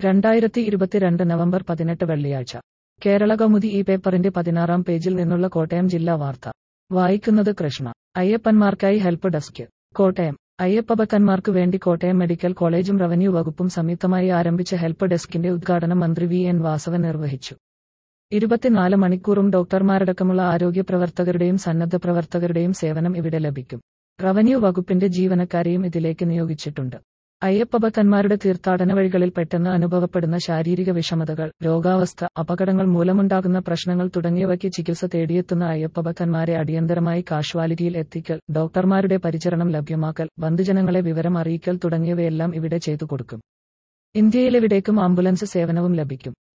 രണ്ടായിരത്തി ഇരുപത്തിരണ്ട് നവംബർ പതിനെട്ട് വെള്ളിയാഴ്ച കേരള കൗമുദി ഈ പേപ്പറിന്റെ പതിനാറാം പേജിൽ നിന്നുള്ള കോട്ടയം ജില്ലാ വാർത്ത വായിക്കുന്നത് കൃഷ്ണ അയ്യപ്പന്മാർക്കായി ഹെൽപ്പ് ഡെസ്ക് കോട്ടയം അയ്യപ്പഭക്തന്മാർക്ക് വേണ്ടി കോട്ടയം മെഡിക്കൽ കോളേജും റവന്യൂ വകുപ്പും സംയുക്തമായി ആരംഭിച്ച ഹെൽപ്പ് ഡെസ്കിന്റെ ഉദ്ഘാടനം മന്ത്രി വി എൻ വാസവൻ നിർവഹിച്ചു ഇരുപത്തിനാല് മണിക്കൂറും ഡോക്ടർമാരടക്കമുള്ള ആരോഗ്യ പ്രവർത്തകരുടെയും സന്നദ്ധ പ്രവർത്തകരുടെയും സേവനം ഇവിടെ ലഭിക്കും റവന്യൂ വകുപ്പിന്റെ ജീവനക്കാരെയും ഇതിലേക്ക് നിയോഗിച്ചിട്ടുണ്ട് അയ്യപ്പഭക്തന്മാരുടെ തീർത്ഥാടന വഴികളിൽ പെട്ടെന്ന് അനുഭവപ്പെടുന്ന ശാരീരിക വിഷമതകൾ രോഗാവസ്ഥ അപകടങ്ങൾ മൂലമുണ്ടാകുന്ന പ്രശ്നങ്ങൾ തുടങ്ങിയവയ്ക്ക് ചികിത്സ തേടിയെത്തുന്ന അയ്യപ്പഭക്തന്മാരെ അടിയന്തരമായി കാഷ്വാലിറ്റിയിൽ എത്തിക്കൽ ഡോക്ടർമാരുടെ പരിചരണം ലഭ്യമാക്കൽ ബന്ധുജനങ്ങളെ വിവരം അറിയിക്കൽ തുടങ്ങിയവയെല്ലാം ഇവിടെ ചെയ്തു കൊടുക്കും ഇന്ത്യയിലെവിടേക്കും ആംബുലൻസ് സേവനവും ലഭിക്കും